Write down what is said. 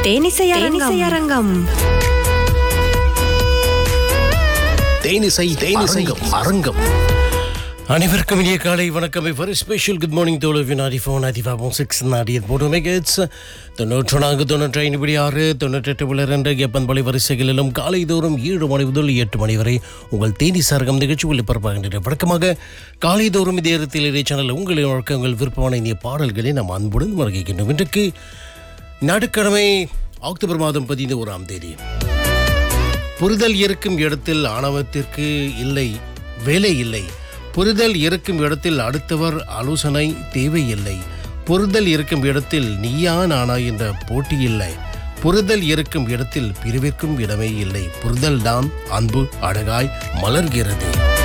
தேனிசையரங்கம் தேனிசை தேனிசை அரங்கம் அனைவருக்கும் இனிய காலை வணக்கம் வெரி ஸ்பெஷல் குட் மார்னிங் தோழு வினாடி ஃபோன் நாடி ஃபைவ் சிக்ஸ் நாடி போட்டு மெகட்ஸ் தொண்ணூற்று நான்கு தொண்ணூற்றி ஐந்து ஆறு தொண்ணூற்றெட்டு புள்ளி ரெண்டு எப்பன்பளி வரிசைகளிலும் காலை தோறும் ஏழு மணி முதல் எட்டு மணி வரை உங்கள் தேனி சரகம் நிகழ்ச்சி ஒளிபரப்பாகின்றன வழக்கமாக காலை தோறும் இதே இடத்தில் இதே சேனல் உங்களின் வழக்கங்கள் விருப்பமான இந்திய பாடல்களை நாம் அன்புடன் வருகின்றோம் இன்றைக்கு நடுக்கிழமை அக்டோபர் மாதம் பதினைந்து ஓராம் தேதி புரிதல் இருக்கும் இடத்தில் ஆணவத்திற்கு இல்லை வேலை இல்லை புரிதல் இருக்கும் இடத்தில் அடுத்தவர் ஆலோசனை தேவையில்லை புரிதல் இருக்கும் இடத்தில் நீயா நானா என்ற போட்டி இல்லை புரிதல் இருக்கும் இடத்தில் பிரிவிற்கும் இடமே இல்லை புரிதல் தான் அன்பு அழகாய் மலர்கிறது